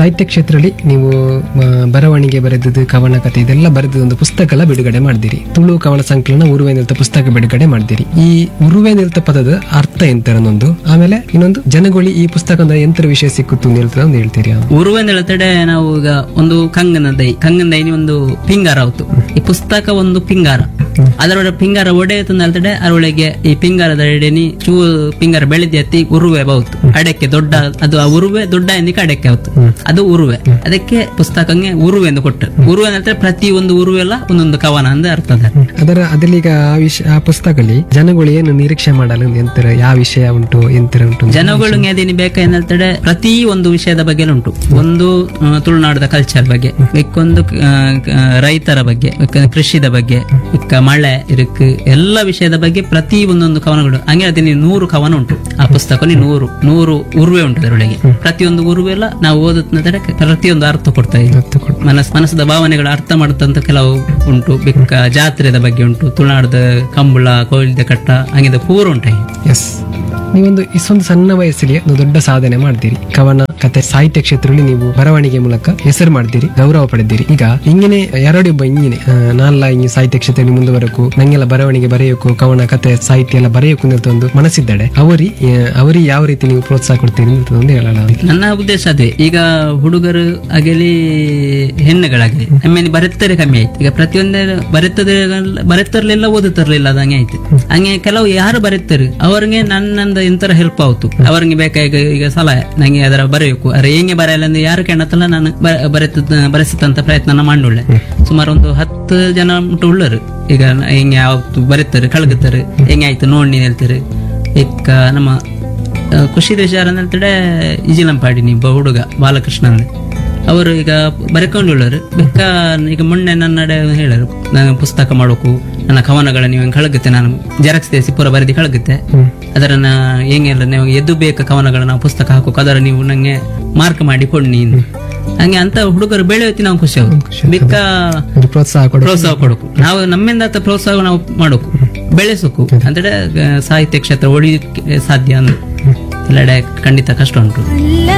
ಸಾಹಿತ್ಯ ಕ್ಷೇತ್ರದಲ್ಲಿ ನೀವು ಆ, ಬರವಣಿಗೆ ಬರೆದದ್ದು ಕವನ ಕಥೆ ಇದೆಲ್ಲ ಬರೆದ ಒಂದು ಪುಸ್ತಕ ಎಲ್ಲ ಬಿಡುಗಡೆ ಮಾಡಿದಿರಿ ತುಳು ಕವನ ಸಂಕಲನ ಉರುವೆ ನಿಲ್ತ ಪುಸ್ತಕ ಬಿಡುಗಡೆ ಮಾಡಿದಿರಿ ಈ ಉರುವೆ ನಿಲ್ತ ಪದದ ಅರ್ಥ ಎಂತರನೊಂದು ಆಮೇಲೆ ಇನ್ನೊಂದು ಜನಗೊಳಿ ಈ ಪುಸ್ತಕ ಎಂತರ ವಿಷಯ ಸಿಕ್ಕುತ್ತು ನಿಲ್ತದ ಒಂದು ಹೇಳ್ತೀರಿ ಉರುವೆಂದ ಹೇಳ್ತಡೆ ನಾವು ಈಗ ಒಂದು ಕಂಗನ ದೈ ಕಂಗನ ದೈನಿ ಒಂದು ಪಿಂಗಾರ ಆಯ್ತು ಈ ಪುಸ್ತಕ ಒಂದು ಪಿಂಗಾರ ಅದರೊಳಗೆ ಪಿಂಗಾರ ಒಡೆಯಿತು ಅಂತ ಹೇಳ್ತಡೆ ಅದರೊಳಗೆ ಈ ಪಿಂಗಾರದ ಎಡೆನಿ ಚೂ ಪಿಂಗಾರ ಬೆಳೆದಿ ಎತ್ತಿ ಉರುವೆ ಬಹುದು ಅಡಕ್ಕೆ ದೊಡ್ಡ ಅದು ಆ ಉರುವೆ ದೊಡ್ಡ ಎಂದಿಕ್ಕೆ ಅಡಕ್ಕೆ ಆಯ್ತು ಅದು ಉರುವೆ ಅದಕ್ಕೆ ಪುಸ್ತಕಂಗೆ ಉರುವೆ ಎಂದು ಕೊಟ್ಟರು ಉರುವೆ ಅಂತ ಹೇಳ್ತಾರೆ ಪ್ರತಿ ಒಂದು ಉರುವೆ ಎಲ್ಲ ಒಂದೊಂದು ಕವನ ಅಂತ ಅರ್ಥ ಅದ ಅದರ ಅದಲ್ಲಿ ಈಗ ಆ ವಿಷಯ ಆ ಪುಸ್ತಕದಲ್ಲಿ ಜನಗಳು ಏನು ನಿರೀಕ್ಷೆ ಮಾಡಲು ಎಂತರ ಯಾವ ವಿಷಯ ಉಂಟು ಎಂತರ ಉಂಟು ಜನಗಳು ಏನೇನು ಬೇಕಾ ಹೇಳ್ತಡೆ ಪ್ರತಿ ಒಂದು ವಿಷಯದ ಬಗ್ಗೆ ಉಂಟು ಒಂದು ಆ, ತುಳುನಾಡದ ಕಲ್ಚರ್ ಬಗ್ಗೆ ಇಕ್ಕೊಂದು ಆ, ಆ, ರೈತರ ಬಗ್ಗೆ ಇಕ್ಕ ಕೃಷಿದ ಬಗ್ಗೆ ಇಕ್ಕ ಮಳೆ ಇರುಕ್ ಎಲ್ಲ ವಿಷಯದ ಬಗ್ಗೆ ಪ್ರತಿ ಒಂದೊಂದು ಕವನಗಳು ಹಂಗೆ ಅದನ್ನ ನೂರು ಕವನ ಉಂಟು ಆ ಪುಸ್ತಕದಲ್ಲಿ ನೂರು ನೂರು ಉರುವೆ ಉಂಟು ಅದರೊಳಗೆ ಪ್ರತಿಯೊಂದು ಉರುವೆ ಎಲ್ಲ ನಾವು ಓದುತ್ತ ಪ್ರತಿಯೊಂದು ಅರ್ಥ ಕೊಡ್ತಾ ಇದೆ ಅರ್ಥ ಕೊಡು. ಮನಸ್ ಮನಸ್ಸದ ಭಾವನೆಗಳ ಅರ್ಥ ಮಾಡುತ್ತಂತ ಕೆಲವು ಉಂಟು ಬೆಕ್ಕ ಜಾತ್ರೆದ ಬಗ್ಗೆ ಉಂಟು ತುಳುನಾಡದ ಕಂಬಳ ಕೋಯಿಲ್ದ ಕಟ್ಟ ಹಂಗಿದ ಪೂರ ಉಂಟು ಎಸ್ ನೀವೊಂದು ಇಷ್ಟೊಂದು ಸಣ್ಣ ವಯಸ್ಸಲ್ಲಿ ಒಂದು ದೊಡ್ಡ ಸಾಧನೆ ಮಾಡ್ತೀರಿ ಕವನ ಕತೆ ಸಾಹಿತ್ಯ ಕ್ಷೇತ್ರದಲ್ಲಿ ನೀವು ಬರವಣಿಗೆ ಮೂಲಕ ಹೆಸರು ಮಾಡ್ತೀರಿ ಗೌರವ ಪಡೆದಿರಿ ಈಗ ಹಿಂಗೇನೆ ಎರಡೊಬ್ಬ ಹಿಂಗಿನೇ ನಾಲ್ಲ ಹಿಂಗೆ ಸಾಹಿತ್ಯ ಕ್ಷೇತ್ರದಲ್ಲಿ ಮುಂದುವರಕು ನಂಗೆಲ್ಲ ಬರವಣಿಗೆ ಬರೆಯೋಕು ಕವನ ಕತೆ ಸಾಹಿತ್ಯ ಎಲ್ಲ ಬರೆಯೋಕು ಅಂತ ಒಂದು ಮನಸ್ಸಿದ್ದಾಳೆ ಅವರಿ ಅವರಿಗೆ ಯಾವ ರೀತಿ ನೀವು ಪ್ರೋತ್ಸಾಹ ಕೊಡ್ತೀರಿ ಅಂತ ಒಂದು ಹೇಳಲ್ಲ ನನ್ನ ಉದ್ದೇಶ ಅದೇ ಈಗ ಹುಡುಗರು ಆಗಲಿ ಹೆಣ್ಣುಗಳಾಗಲಿ ಆಮೇಲೆ ಬರೆತ್ತರೆ ಕಮ್ಮಿ ಆಯ್ತು ಈಗ ಪ್ರತಿಯೊಂದೇ ಬರೆತದ ಬರೆತರ್ಲಿಲ್ಲ ಓದುತ್ತರ್ಲಿಲ್ಲ ಅದಂಗೆ ಆಯ್ತು ಹಂಗೆ ಕೆಲವು ಯಾರು ಬರೆತಾರೆ ಅವ್ರಿಗೆ ನನ್ನಂದ ಎಂತರ ಹೆಲ್ಪ್ ಆಯ್ತು ಅವ್ರಿಗೆ ಬೇಕಾಗ ಈಗ ಸಲಹೆ ನಂಗೆ ಅದರ ಬರೆಯಬೇಕು ಅರೆ ಹೆಂಗೆ ಬರೆಯಲ್ಲ ಅಂದ್ರೆ ಯಾರು ಕೇಳತ್ತಲ್ಲ ನಾನು ಬರೆತ ಬರೆಸತಂತ ಪ್ರಯತ್ನ ಮಾಡುಳ್ಳೆ ಸುಮಾರು ಒಂದು ಹತ್ತು ಜನ ಮುಟ್ಟು ಉಳ್ಳರು ಈಗ ನ- ಹೆಂಗೆ ಯಾವತ್ತು ಬರೀತಾರೆ ಕಳಗುತ್ತಾರೆ ಹೆಂಗೆ ಆಯ್ತು ನೋಡಿ ಹೇಳ್ತಾರೆ ಇಕ್ಕ ನಮ್ಮ ಆ, ಖುಷಿ ದೇಶಾರ ಅಂತೇಳಿ ಇಜಿಲಂಪಾಡಿ ನೀವು ಹುಡುಗ ಬಾಲಕೃಷ್ಣ ಅಂದ್ರೆ ಅವರು ಈಗ ಬರೆಕೊಂಡುಳ್ಳರು ಬೆಕ್ಕ ಈಗ ಮೊನ್ನೆ ನನ್ನಡೆ ಹೇಳರು ನಾನು ಪುಸ್ತಕ ಮಾಡೋಕು ನನ್ನ ಕವನಗಳ ನೀವು ಕಳಗುತ್ತೆ ನಾನು ಜೆರಾಕ್ಸ್ ದೇಸಿ ಪೂರ ಬರೆದಿ ಕಳಗುತ್ತೆ ಅದರನ್ನ ಹೆಂಗೆಲ್ಲ ನೀವು ಎದ್ದು ಬೇಕಾ ಕವನಗಳ ನಾವು ಪುಸ್ತಕ ಹಾಕೋಕು ಅದರ ನೀವು ನಂಗೆ ಮಾರ್ಕ್ ಮಾಡಿ ಕೊಡ್ನಿ ಎಂದು. ಹಂಗೆ ಅಂತ ಹುಡುಗರು ಬೆಳೆಯುತ್ತಿ ನಾವು ಖುಷಿ ಆಗುತ್ತೆ ಬೆಕ್ಕ ಒಂದು ಪ್ರೋತ್ಸಾಹ ಕೊಡು ಪ್ರೋತ್ಸಾಹ ಕೊಡಕು ನಾವು ನಮ್ಮಿಂದ ಆತ ಪ್ರೋತ್ಸಾಹ ನಾವು ಮಾಡೋಕು ಬೆಳೆಸೋಕು ಅಂದ್ರೆ ಆ, ಸಾಹಿತ್ಯ ಕ್ಷೇತ್ರ ಉಳಿಲಿಕ್ಕೆ ಸಾಧ್ಯ ಅಂದ್ರೆ ಎಲ್ಲೆಡೆ ಖಂಡಿತ ಕಷ್ಟ ಉಂಟು